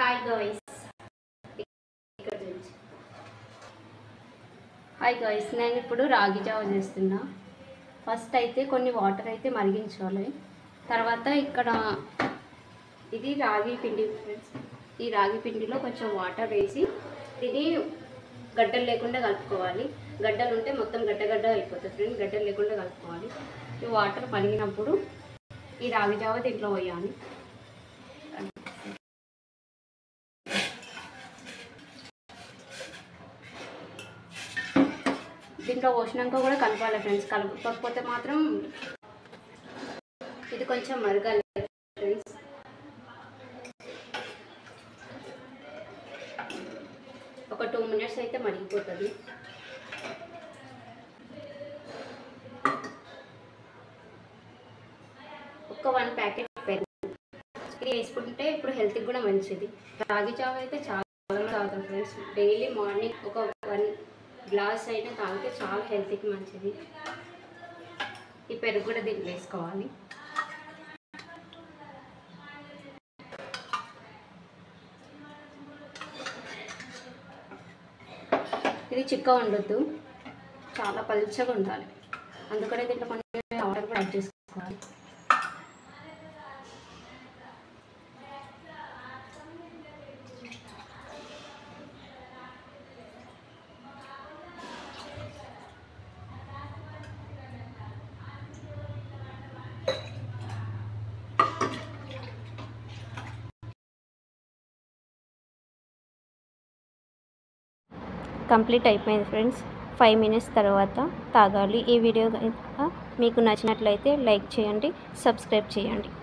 hi guys ఇక్కడ నుంచి hi guys నేను ఇప్పుడు రాగి జావ చేస్తున్నా ఫస్ట్ అయితే కొన్ని వాటర్ అయితే మరిగించాలి తర్వాత ఇక్కడ ఇది రాగి పిండి ఫ్రెండ్స్ ఈ రాగి పిండిలో కొంచెం వాటర్ వేసి ఇది గడ్డలు లేకుండా కలుపుకోవాలి గడ్డలు ఉంటే మొత్తం గడ్డ గడ్డ అయిపోతుంది ఫ్రెండ్స్ గడ్డలు లేకుండా కలుపుకోవాలి ఈ వాటర్ మరిగినప్పుడు ఈ రాగి జావ దీంట్లో పోయాలి దీంట్లో పోసినాక కూడా కలపాలి ఫ్రెండ్స్ కలపకపోతే మాత్రం ఇది కొంచెం మరగాలి ఫ్రెండ్స్ ఒక టూ మినిట్స్ అయితే మరిగిపోతుంది ఒక వన్ ప్యాకెట్ పెరుగు ఇది వేసుకుంటే ఇప్పుడు హెల్త్కి కూడా మంచిది రాగి చావ అయితే చాలా మంది తాగుతాం ఫ్రెండ్స్ డైలీ మార్నింగ్ ఒక వన్ గ్లాస్ అయినా తాగితే చాలా హెల్త్కి మంచిది ఈ పెరుగు కూడా దీన్ని వేసుకోవాలి ఇది చిక్క ఉండొద్దు చాలా పలుచగా ఉండాలి అందుకనే దీంట్లో కొంచెం వాటర్ కూడా యాడ్ చేసుకోవాలి కంప్లీట్ అయిపోయింది ఫ్రెండ్స్ ఫైవ్ మినిట్స్ తర్వాత తాగాలి ఈ వీడియో కనుక మీకు నచ్చినట్లయితే లైక్ చేయండి సబ్స్క్రైబ్ చేయండి